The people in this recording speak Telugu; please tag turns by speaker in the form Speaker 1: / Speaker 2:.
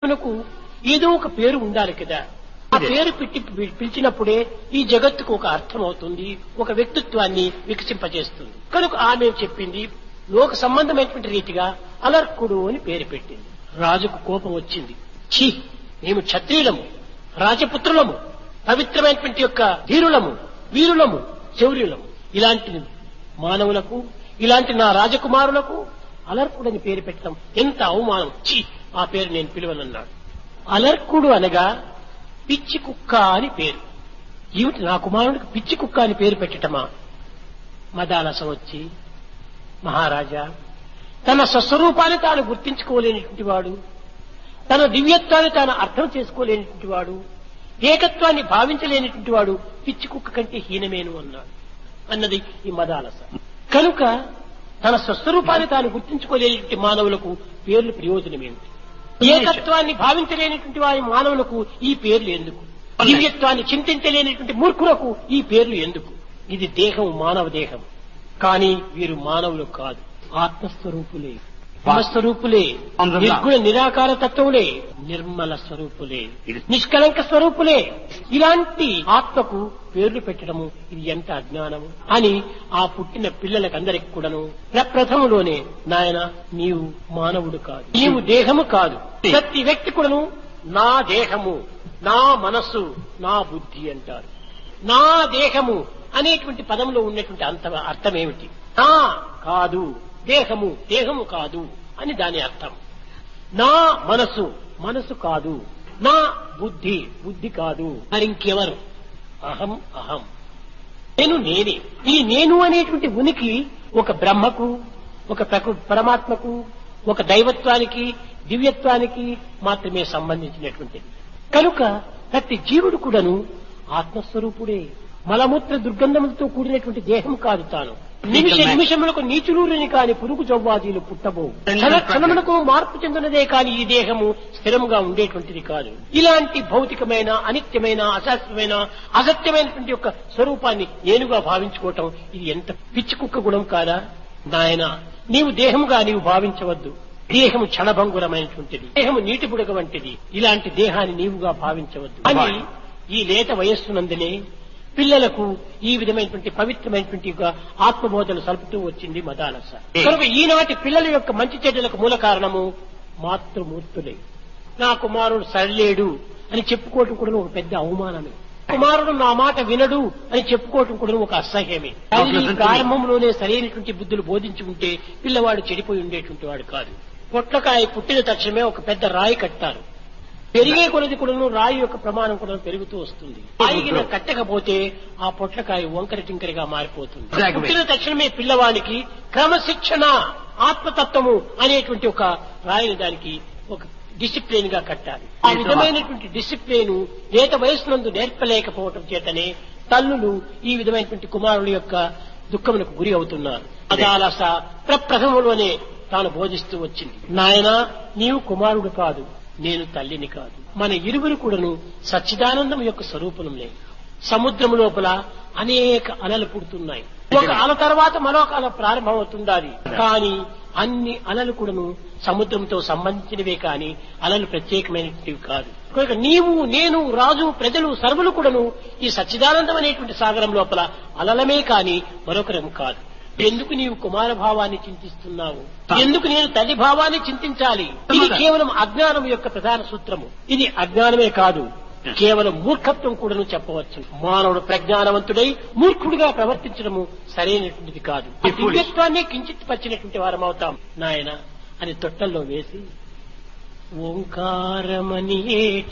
Speaker 1: మనకు ఏదో ఒక పేరు ఉండాలి కదా ఆ పేరు పెట్టి పి- పిలిచినప్పుడే ఈ జగత్తుకు ఒక అర్థం అవుతుంది ఒక వ్యక్తిత్వాన్ని వికసింపజేస్తుంది కనుక ఆమె చెప్పింది లోక సంబంధమైనటువంటి రీతిగా అలర్కుడు అని పేరు పెట్టింది రాజుకు కోపం వచ్చింది ఛీ మేము క్షత్రియులము రాజపుత్రులము పవిత్రమైనటువంటి యొక్క ధీరులము వీరులము శౌర్యులము ఇలాంటి మానవులకు ఇలాంటి నా రాజకుమారులకు అలర్కుడని పేరు పెట్టడం ఎంత అవమానం ఛీ ఆ పేరు నేను పిలువనన్నాడు అలర్కుడు అనగా పిచ్చి కుక్క అని పేరు ఏమిటి నా కుమారుడికి పిచ్చి కుక్క అని పేరు పెట్టటమా మదాలస వచ్చి మహారాజా తన స్వస్వరూపాన్ని తాను గుర్తించుకోలేనటువంటి వాడు తన దివ్యత్వాన్ని తాను అర్థం చేసుకోలేనటువంటి వాడు ఏకత్వాన్ని భావించలేనటువంటి వాడు పిచ్చి కుక్క కంటే హీనమేను అన్నాడు అన్నది ఈ మదాలస కనుక తన స్వస్వరూపాన్ని తాను గుర్తించుకోలేనటువంటి మానవులకు పేర్లు ప్రయోజనమేమిటి ఏకత్వాన్ని భావించలేనటువంటి వారి మానవులకు ఈ పేర్లు ఎందుకు దివ్యత్వాన్ని చింతించలేనటువంటి మూర్ఖులకు ఈ పేర్లు ఎందుకు ఇది దేహం మానవ దేహం కానీ వీరు మానవులు కాదు ఆత్మస్వరూపులే స్వరూపులే నిర్గుణ నిరాకార తత్వములే నిర్మల స్వరూపులే నిష్కలంక స్వరూపులే ఇలాంటి ఆత్మకు పేర్లు పెట్టడము ఇది ఎంత అజ్ఞానము అని ఆ పుట్టిన పిల్లలకందరికి కూడాను ప్రప్రథములోనే నాయన నీవు మానవుడు కాదు నీవు దేహము కాదు ప్రతి వ్యక్తి కూడాను నా దేహము నా మనస్సు నా బుద్ధి అంటారు నా దేహము అనేటువంటి పదంలో ఉన్నటువంటి అంత అర్థం ఏమిటి నా కాదు దేహము దేహము కాదు అని దాని అర్థం నా మనసు మనసు కాదు నా బుద్ధి బుద్ధి కాదు మరి ఇంకెవరు అహం అహం నేను నేనే ఈ నేను అనేటువంటి ఉనికి ఒక బ్రహ్మకు ఒక ప్రకృ పరమాత్మకు ఒక దైవత్వానికి దివ్యత్వానికి మాత్రమే సంబంధించినటువంటిది కనుక ప్రతి జీవుడు కూడాను ఆత్మస్వరూపుడే మలమూత్ర దుర్గంధములతో కూడినటువంటి దేహం కాదు తాను నిమిష నిమిషములకు నీచులూరిని కాని పురుగు జవ్వాదీలు పుట్టబో క్షణ క్షణములకు మార్పు చెందినదే కాని ఈ దేహము స్థిరంగా ఉండేటువంటిది కాదు ఇలాంటి భౌతికమైన అనిత్యమైన అశాస్త్రమైన అసత్యమైనటువంటి యొక్క స్వరూపాన్ని నేనుగా భావించుకోవటం ఇది ఎంత పిచ్చి కుక్క గుణం కాదా నాయన నీవు దేహముగా నీవు భావించవద్దు దేహము క్షణభంగురమైనటువంటిది దేహము నీటి బుడగ వంటిది ఇలాంటి దేహాన్ని నీవుగా భావించవద్దు అని ఈ లేత వయస్సునందునే పిల్లలకు ఈ విధమైనటువంటి పవిత్రమైనటువంటి ఒక ఆత్మబోధలు సలుపుతూ వచ్చింది మదాలస కనుక ఈనాటి పిల్లల యొక్క మంచి చెడ్డలకు మూల కారణము మాతృమూర్తులే నా కుమారుడు సరిలేడు అని చెప్పుకోవటం కూడా ఒక పెద్ద అవమానమే కుమారుడు నా మాట వినడు అని చెప్పుకోవటం కూడా ఒక అసహ్యమే అది ప్రారంభంలోనే సరైనటువంటి బుద్ధులు బోధించి ఉంటే పిల్లవాడు చెడిపోయి ఉండేటువంటి వాడు కాదు పొట్లకాయ పుట్టిన తక్షణమే ఒక పెద్ద రాయి కట్టారు పెరిగే కొలది కూడాను రాయి యొక్క ప్రమాణం కూడా పెరుగుతూ వస్తుంది రాయిగిన కట్టకపోతే ఆ పొట్లకాయ వంకర టింకరిగా మారిపోతుంది
Speaker 2: Exactly.
Speaker 1: పుట్టిన తక్షణమే పిల్లవానికి క్రమశిక్షణ ఆత్మతత్వము అనేటువంటి ఒక రాయిని దానికి ఒక డిసిప్లిన్ గా కట్టాలి ఆ విధమైనటువంటి డిసిప్లిన్ లేత వయసునందు నేర్పలేకపోవటం చేతనే తల్లులు ఈ విధమైనటువంటి కుమారుల యొక్క దుఃఖములకు గురి అవుతున్నారు అదాలస ప్రప్రథమంలోనే తాను బోధిస్తూ వచ్చింది నాయనా నీవు కుమారుడు కాదు నేను తల్లిని కాదు మన ఇరువురు కూడాను సచ్చిదానందం యొక్క స్వరూపంలే సముద్రం లోపల అనేక అలలు పుడుతున్నాయి ఒక అల తర్వాత మరొక అల ప్రారంభమవుతుండాలి కానీ అన్ని అలలు కూడాను సముద్రంతో సంబంధించినవే కాని అలలు ప్రత్యేకమైనవి కాదు కనుక నీవు నేను రాజు ప్రజలు సర్వులు కూడాను ఈ సచ్చిదానందం అనేటువంటి సాగరం లోపల అలలమే కాని మరొకరం కాదు ఎందుకు నీవు కుమార భావాన్ని చింతిస్తున్నావు ఎందుకు నేను తల్లి భావాన్ని చింతించాలి ఇది కేవలం అజ్ఞానం యొక్క ప్రధాన సూత్రము ఇది అజ్ఞానమే కాదు కేవలం మూర్ఖత్వం కూడాను చెప్పవచ్చు మానవుడు ప్రజ్ఞానవంతుడై మూర్ఖుడిగా ప్రవర్తించడము సరైనటువంటిది కాదు ఈ దివ్యత్వాన్ని కించిత్ పరిచినటువంటి వారం అవుతాం నాయన అని తొట్టల్లో వేసి ఓంకారమని